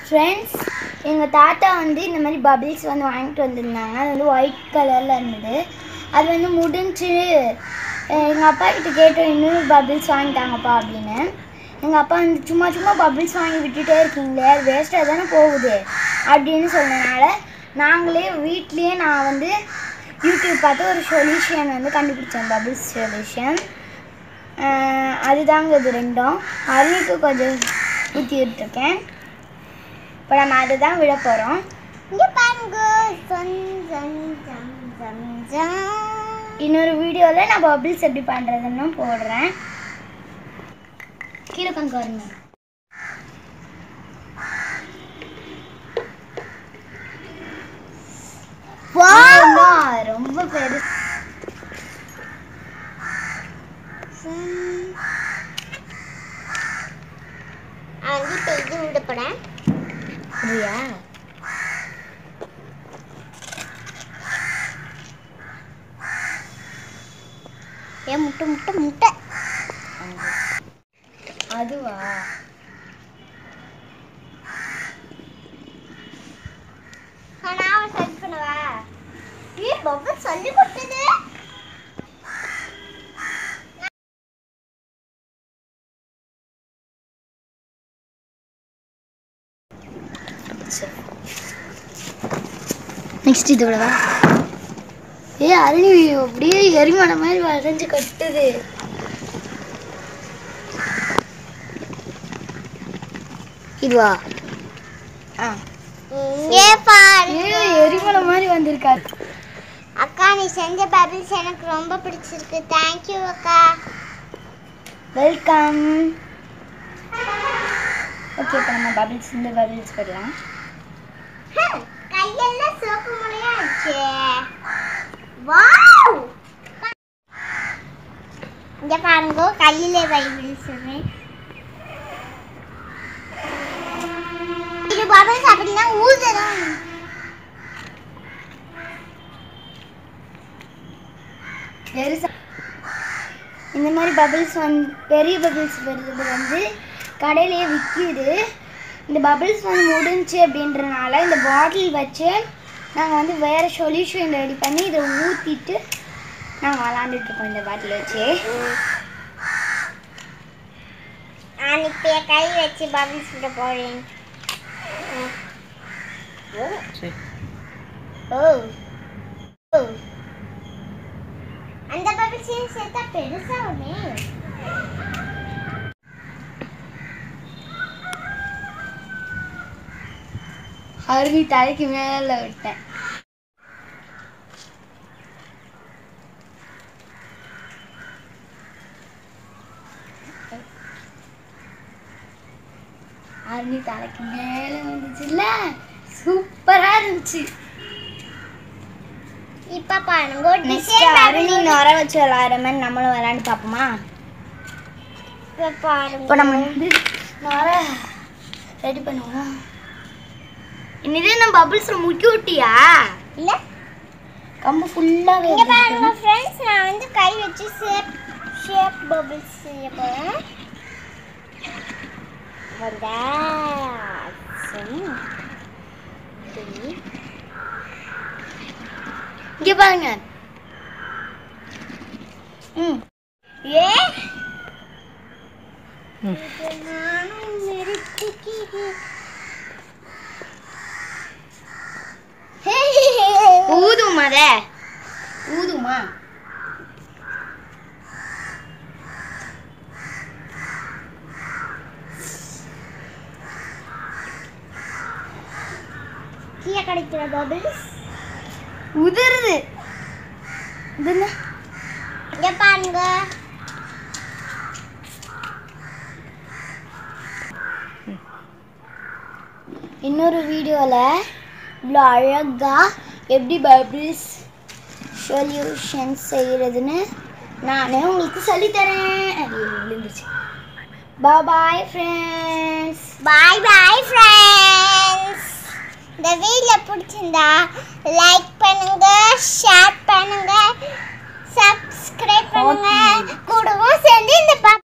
Friends எங்கள் தாத்தா வந்து இந்த மாதிரி பபிள்ஸ் வந்து வாங்கிட்டு வந்திருந்தாங்க அது வந்து ஒயிட் கலரில் இருந்தது அது வந்து முடிஞ்சு எங்கள் அப்பா கிட்ட கேட்டோம் இன்னும் பபிள்ஸ் வாங்கிட்டாங்கப்பா அப்படின்னு எங்கள் அப்பா வந்து சும்மா சும்மா பபிள்ஸ் வாங்கி விட்டுட்டே இருக்கீங்களே அது வேஸ்ட்டாக தானே போகுது அப்படின்னு சொன்னனால நாங்களே வீட்லேயே நான் வந்து யூடியூப் பார்த்து ஒரு சொல்யூஷன் வந்து கண்டுபிடிச்சேன் பபிள்ஸ் சொல்யூஷன் அதுதாங்க இது ரெண்டும் அருணுக்கு கொஞ்சம் ஊற்றி விட்டுருக்கேன் இப்போ நம்ம அதை தான் விட போகிறோம் இங்கே பாருங்க சொன் சொன் ஜம் ஜம் ஜம். இன்னொரு வீடியோவில் நான் பபிள்ஸ் எப்படி பண்ணுறதுன்னு போடுறேன் கீழே உட்காந்து பாருங்க ஆமா, ரொம்ப பெருசு வந்து இப்போ இது விட போகிறேன் அப்படியா ஏன் முட்டை முட்டை முட்டை அதுவா நான் செட் பண்ணுவா ஏ பப்பு சொல்லி கொடுத்தது நெக்ஸ்ட் இது விடவா ஏ அருணி அப்படியே எரிமலை மாதிரி வரைஞ்சு கட்டுது இதுவா ஆ இங்கே பாரு ஏ எரிமலை மாதிரி வந்திருக்காரு அக்கா நீ செஞ்ச பபிள்ஸ் எனக்கு ரொம்ப பிடிச்சிருக்கு தேங்க்யூ அக்கா வெல்கம் ஓகே இப்போ நம்ம பபிள்ஸ் இந்த பபிள்ஸ் போடலாம் ஹம், கையெல்லாம் சோப்பு முறையா ஆச்சு வாவ் இங்க பாருங்க கையிலே பைபிள்ஸ் இது பபிள்ஸ் அப்படின்னா ஊதுதான் பெருசா இந்த மாதிரி பபிள்ஸ் வந்து பெரிய பபிள்ஸ் வருது வந்து கடையிலேயே விற்கிது இந்த பபிள்ஸ் வந்து முடிஞ்சு அப்படின்றனால இந்த பாட்டில் வச்சு நாங்கள் வந்து வேறு சொல்யூஷன் ரெடி பண்ணி இதை ஊற்றிட்டு நாங்கள் விளாண்டுட்டு இருக்கோம் இந்த பாட்டில் வச்சு நான் இப்ப என் கை வச்சு பபிள்ஸ் விட போறேன் ஓ ஓ அந்த பபிள்ஸையும் சேர்த்தா பெருசா ஒண்ணு அருவி தலைக்கு மேலே விட்டேன் அருவி தலைக்கு மேலே வந்துச்சுல்ல சூப்பராக இருந்துச்சு இப்ப பாருங்க நெக்ஸ்ட் அருணி நுர வச்சு விளாடுற மாதிரி நம்மளும் விளாண்டு பார்ப்போமா இப்ப பாருங்க இப்போ நம்ம வந்து நுர ரெடி பண்ணுவோம் இன்னதே நம்ம பபிள்ஸ் முக்கி விட்டியா இல்ல கம்பு ஃபுல்லாகவே இங்க பாருங்க ஃப்ரெண்ட்ஸ் நான் வந்து கை வச்சு ஷேப் ஷேப் பபிள்ஸ் செய்ய போறேன் வந்தா இங்க பாருங்க ம் ஏ நானும் நிறுத்திக்கிறேன் ஊதுமா அத ஊதுமா கீழே கிடைக்கிற பபிள்ஸ் உதிருது இது என்ன இங்க பாருங்க இன்னொரு வீடியோவில் இவ்வளோ அழகாக எப்படி பபிள்ஸ் சொல்யூஷன் செய்கிறதுன்னு நானே உங்களுக்கு சொல்லித்தரேன் அது விழுந்துச்சு bye friends bye bye friends இந்த வீடியோ பிடிச்சிருந்தா லைக் பண்ணுங்க ஷேர் பண்ணுங்க சப்ஸ்கிரைப் பண்ணுங்க கூடவும் சேர்ந்து இந்த